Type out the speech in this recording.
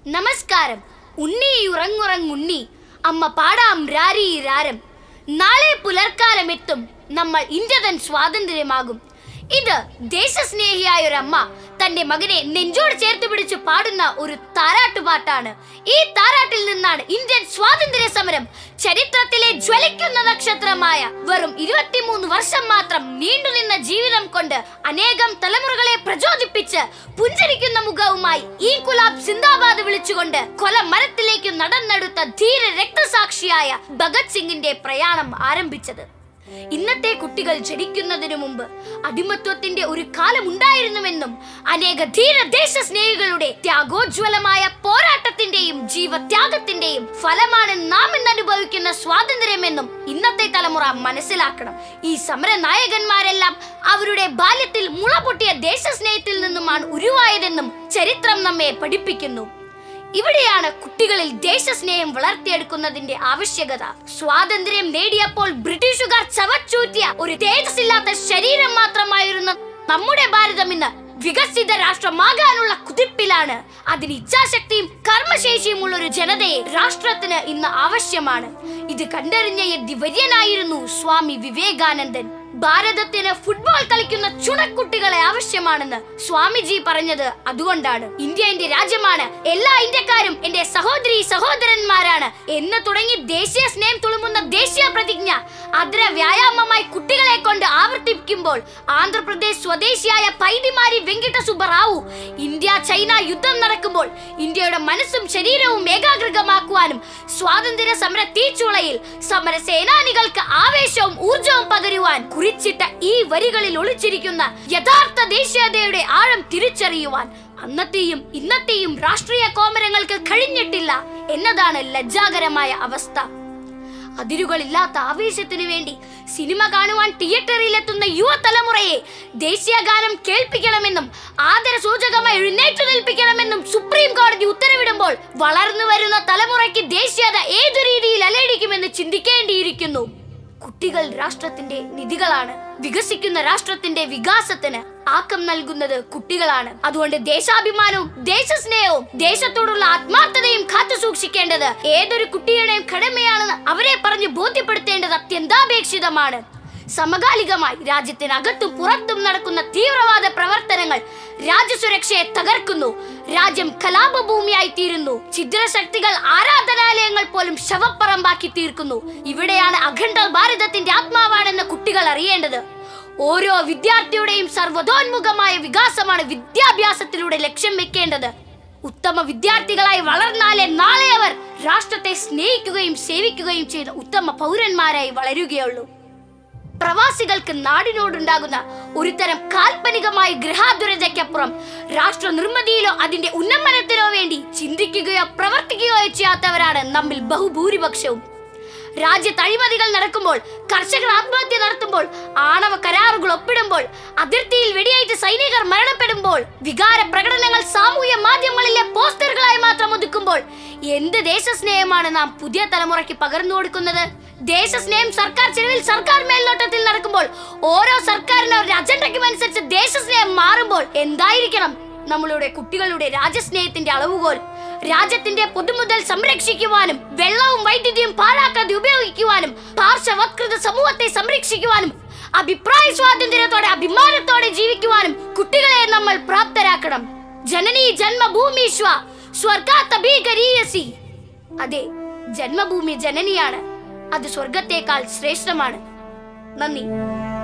നമസ്കാരം ഉണ്ണി ഉറങ്ങുറങ്ങുണ്ണി അമ്മ പാടാം രാരി രാരം നാളെ പുലർക്കാലം എത്തും നമ്മൾ ഇന്ത്യ തൻ സ്വാതന്ത്ര്യമാകും ഇത് ദേശസ്നേഹിയായ ഒരു അമ്മ തന്റെ മകനെ നെഞ്ചോട് ചേർത്ത് പിടിച്ച് പാടുന്ന ഒരു താരാട്ടുപാട്ടാണ് ഈ താരാട്ടിൽ നിന്നാണ് ഇന്ത്യൻ സ്വാതന്ത്ര്യ സമരം ചരിത്രത്തിലെ ജ്വലിക്കുന്ന നക്ഷത്രമായ വെറും ഇരുപത്തിമൂന്ന് വർഷം മാത്രം നീണ്ടുനിന്ന ജീവിതം കൊണ്ട് അനേകം തലമുറകളെ പ്രചോദിപ്പിച്ച് പുഞ്ചരിക്കുന്ന മുഖവുമായി ഈ കുലാബ് സിന്ദാബാദ് വിളിച്ചുകൊണ്ട് കൊല മരത്തിലേക്ക് നടന്നെടുത്ത ധീര രക്തസാക്ഷിയായ ഭഗത് സിംഗിന്റെ പ്രയാണം ആരംഭിച്ചത് ഇന്നത്തെ കുട്ടികൾ ജനിക്കുന്നതിനു മുമ്പ് അടിമത്വത്തിന്റെ ഒരു കാലം ഉണ്ടായിരുന്നുവെന്നും അനേക ധീര ദേശസ്നേഹികളുടെ ത്യാഗോജ്വലമായ പോരാട്ടത്തിന്റെയും ജീവത്യാഗത്തിന്റെയും ഫലമാണ് നാം ഇന്ന് അനുഭവിക്കുന്ന സ്വാതന്ത്ര്യമെന്നും ഇന്നത്തെ തലമുറ മനസ്സിലാക്കണം ഈ സമര നായകന്മാരെല്ലാം അവരുടെ ബാല്യത്തിൽ മുള പൊട്ടിയ ദേശസ്നേഹത്തിൽ നിന്നുമാണ് ഉരുവായതെന്നും ചരിത്രം നമ്മെ പഠിപ്പിക്കുന്നു ഇവിടെയാണ് കുട്ടികളിൽ ദേശസ്നേഹം വളർത്തിയെടുക്കുന്നതിന്റെ ആവശ്യകത സ്വാതന്ത്ര്യം നേടിയപ്പോൾ ബ്രിട്ടീഷുകാർ ചവച്ചൂറ്റിയ ഒരു തേജസ്സില്ലാത്ത ശരീരം മാത്രമായിരുന്ന നമ്മുടെ ഭാരതം ഇന്ന് വികസിത രാഷ്ട്രമാകാനുള്ള കുതിപ്പിലാണ് അതിന് ഇച്ഛാശക്തിയും കർമ്മശേഷിയുമുള്ള ഒരു ജനതയെ രാഷ്ട്രത്തിന് ഇന്ന് ആവശ്യമാണ് ഇത് കണ്ടറിഞ്ഞ ദിവര്യനായിരുന്നു സ്വാമി വിവേകാനന്ദൻ ഭാരതത്തിന് ഫുട്ബോൾ കളിക്കുന്ന ചുണക്കുട്ടികളെ ആവശ്യമാണെന്ന് സ്വാമിജി പറഞ്ഞത് അതുകൊണ്ടാണ് ഇന്ത്യ എന്റെ രാജ്യമാണ് എല്ലാ ഇന്ത്യക്കാരും എന്റെ സഹോദരി സഹോദരന്മാരാണ് എന്ന് തുടങ്ങി ദേശീയ സ്നേഹം തുളുമ്പുന്ന ദേശീയ പ്രതിജ്ഞ അദ്ര വ്യായാമമായി കുട്ടികളെ കൊണ്ട് ആവർത്തിക്കുമ്പോൾ ആന്ധ്രാപ്രദേശ് സ്വദേശിയായ പൈതിമാരി വെങ്കിട്ട സുബ്ബറാവു ഇന്ത്യ ചൈന യുദ്ധം നടക്കുമ്പോൾ ഇന്ത്യയുടെ മനസ്സും ശരീരവും ഏകാഗ്രമാക്കുവാനും സ്വാതന്ത്ര്യ സമര തീച്ചുളയിൽ സമര സേനാനികൾക്ക് ആവേശവും ഊർജവും പകരുവാൻ കുറിച്ചിട്ട ഈ വരികളിൽ ഒളിച്ചിരിക്കുന്ന യഥാർത്ഥ ദേശീയതയുടെ ആഴം തിരിച്ചറിയുവാൻ അന്നത്തെയും ഇന്നത്തെയും രാഷ്ട്രീയ കോമരങ്ങൾക്ക് കഴിഞ്ഞിട്ടില്ല എന്നതാണ് ലജ്ജാകരമായ അവസ്ഥ അതിരുകളില്ലാത്ത ആവേശത്തിനു വേണ്ടി സിനിമ കാണുവാൻ തിയേറ്ററിലെത്തുന്ന യുവതലമുറയെ ദേശീയ ഗാനം കേൾപ്പിക്കണമെന്നും ആദര സൂചകമായി എഴുന്നേറ്റു നിൽപ്പിക്കണമെന്നും സുപ്രീം കോടതി ഉത്തരവിടുമ്പോൾ വളർന്നു വരുന്ന തലമുറയ്ക്ക് ദേശീയത ഏതു രീതിയിൽ അലടിക്കുമെന്ന് ചിന്തിക്കേണ്ടിയിരിക്കുന്നു കുട്ടികൾ രാഷ്ട്രത്തിന്റെ നിധികളാണ് വികസിക്കുന്ന രാഷ്ട്രത്തിന്റെ വികാസത്തിന് ആക്കം നൽകുന്നത് കുട്ടികളാണ് അതുകൊണ്ട് ദേശാഭിമാനവും ദേശസ്നേഹവും ദേശത്തോടുള്ള ആത്മാർത്ഥതയും കാത്തു സൂക്ഷിക്കേണ്ടത് ഏതൊരു കുട്ടിയുടെയും കടമയാണെന്ന് അവരെ പറഞ്ഞ് ബോധ്യപ്പെടുത്തേണ്ടത് അത്യന്താപേക്ഷിതമാണ് സമകാലികമായി രാജ്യത്തിനകത്തും പുറത്തും നടക്കുന്ന തീവ്രവാദ പ്രവർത്തനങ്ങൾ രാജ്യസുരക്ഷയെ തകർക്കുന്നു രാജ്യം കലാപഭൂമിയായി തീരുന്നു ഛിദ്രശക്തികൾ ആരാധനാലയങ്ങൾ പോലും ശവപ്പറമ്പാക്കി തീർക്കുന്നു ഇവിടെയാണ് അഖണ്ഡ ഭാരതത്തിന്റെ ആത്മാവാണെന്ന് കുട്ടികൾ അറിയേണ്ടത് ഓരോ വിദ്യാർത്ഥിയുടെയും സർവ്വതോന്മുഖമായ വികാസമാണ് വിദ്യാഭ്യാസത്തിലൂടെ ലക്ഷ്യം വെക്കേണ്ടത് ഉത്തമ വിദ്യാർത്ഥികളായി വളർന്നാലേ നാളെ അവർ രാഷ്ട്രത്തെ സ്നേഹിക്കുകയും സേവിക്കുകയും ചെയ്ത ഉത്തമ പൗരന്മാരായി വളരുകയുള്ളൂ പ്രവാസികൾക്ക് നാടിനോടുണ്ടാകുന്ന ഒരുതരം കാൽപ്പനികമായ ഗൃഹാതുരതയ്ക്കപ്പുറം രാഷ്ട്ര നിർമ്മിതിയിലോ അതിന്റെ ഉന്നമനത്തിനോ വേണ്ടി ചിന്തിക്കുകയോ പ്രവർത്തിക്കുകയോ ചെയ്യാത്തവരാണ് നമ്മിൽ ബഹുഭൂരിപക്ഷവും രാജ്യത്ത് അഴിമതികൾ നടക്കുമ്പോൾ കർഷകർ ആത്മഹത്യ നടത്തുമ്പോൾ ആണവ കരാറുകൾ ഒപ്പിടുമ്പോൾ അതിർത്തിയിൽ വെടിയേറ്റ് സൈനികർ മരണപ്പെടുമ്പോൾ വികാര പ്രകടനങ്ങൾ സാമൂഹ്യ മാധ്യമങ്ങളിലെ പോസ്റ്ററുകളായി മാത്രം ഒതുക്കുമ്പോൾ എന്ത് ദേശസ്നേഹമാണ് നാം പുതിയ തലമുറയ്ക്ക് പകർന്നു കൊടുക്കുന്നത് ദേശസ്നേഹം സർക്കാർ ചെലവിൽ സർക്കാർ മേൽനോട്ടത്തിൽ നടക്കുമ്പോൾ ഓരോ സർക്കാരിനും ഒരു അജണ്ടയ്ക്കും അനുസരിച്ച് ദേശസ്നേഹം മാറുമ്പോൾ എന്തായിരിക്കണം നമ്മളുടെ കുട്ടികളുടെ രാജ്യസ്നേഹത്തിന്റെ അളവുകോൽ രാജ്യത്തിന്റെ പൊതുമുതൽ സംരക്ഷിക്കുവാനും വെള്ളവും വൈദ്യുതിയും പാഴാക്കാതെ ഉപയോഗിക്കുവാനും പാർശ്വവത്കൃത സമൂഹത്തെ സംരക്ഷിക്കുവാനും അഭിപ്രായ സ്വാതന്ത്ര്യത്തോടെ അഭിമാനത്തോടെ ജീവിക്കുവാനും കുട്ടികളെ നമ്മൾ പ്രാപ്തരാക്കണം ജനനീ ജന്മഭൂമീശ്വ സ്വർഗാത്തഭീകരീയസി അതെ ജന്മഭൂമി ജനനിയാണ് അത് സ്വർഗത്തേക്കാൾ ശ്രേഷ്ഠമാണ് നന്ദി